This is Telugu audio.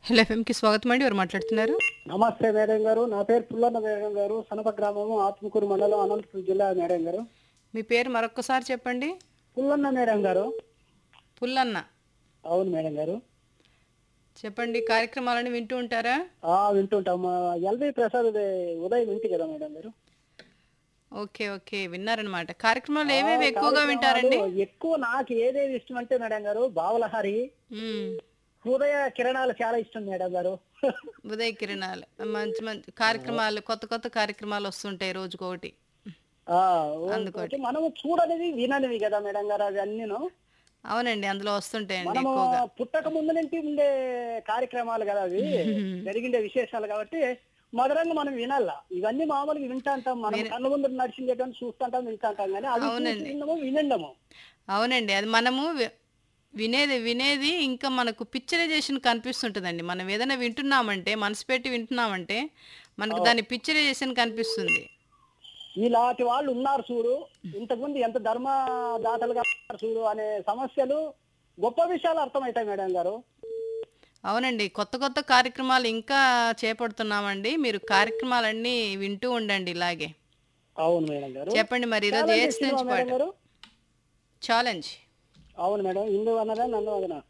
హలో ఎఫ్ఎంకి స్వాగతం అండి ఎవరు మాట్లాడుతున్నారు నమస్తే మేడం గారు నా పేరు పుల్లన్న మేడం గారు సనప గ్రామము ఆత్మకూరు మండలం అనంతపురం జిల్లా మేడం గారు మీ పేరు మరొకసారి చెప్పండి పుల్లన్న మేడం గారు పుల్లన్న అవును మేడం గారు చెప్పండి కార్యక్రమాలను వింటూ ఉంటారా ఆ వింటుంటాం ఎల్వి ప్రసాద్ ఇది ఉదయం వింటి కదా మేడం గారు ఓకే ఓకే విన్నారనమాట కార్యక్రమాలు ఏవేవి ఎక్కువగా వింటారండి కార్యక్రమాలు ఎక్కువ నాకు ఏదేది ఇష్టం అంటే మేడం గారు బావలహరి మ్మ్. హృదయ కిరణాలు చాలా ఇష్టం మేడం గారు ఉదయ కిరణాలు మంచి మంచి కార్యక్రమాలు కొత్త కొత్త కార్యక్రమాలు వస్తుంటాయి రోజుకొకటి ఆ, ఓకే. మనము చూడనివి విననివి కదా మేడం గారు అవి అన్నీను అవునండి అందులో వస్తుంటాయండి మనము ఎక్కువగా పుట్టక ముందు నుంచి ఉండే కార్యక్రమాలు కదా అవి జరిగిండే విశేషాలు కాబట్టి మధురంగా మనం వినాల ఇవన్నీ మామూలుగా వింటాంటాం మనం కళ్ళ ముందు నడిచిందేటని చూస్తుంటాం వింటాంటాం కానీ అవి చూసి వినము వినండము అవునండి అది మనము వి- వినేది వినేది ఇంకా మనకు పిక్చరైజేషన్ కనిపిస్తుంటుందండి మనం ఏదైనా వింటున్నామంటే మనసు పెట్టి వింటున్నామంటే మనకు దాని పిక్చరైజేషన్ కనిపిస్తుంది ఇలాంటి వాళ్ళు ఉన్నారు చూడు ఇంతకుముందు ఎంత ధర్మ దాతలుగా ఉన్నారు చూడు అనే సమస్యలు గొప్ప విషయాలు అర్థమవుతాయి మేడం గారు అవునండి కొత్త కొత్త కార్యక్రమాలు ఇంకా చేపడుతున్నామండి మీరు కార్యక్రమాలన్నీ వింటూ ఉండండి ఇలాగే అవును మేడం గారు చెప్పండి మరి ఈరోజు ఛాలెంజ్ ఏడ్స్ సినిమా నుంచి మేడం పాట గారు ఛాలెంజ్ అవును మేడం ఇందు అన్నదా నన్ను అదనా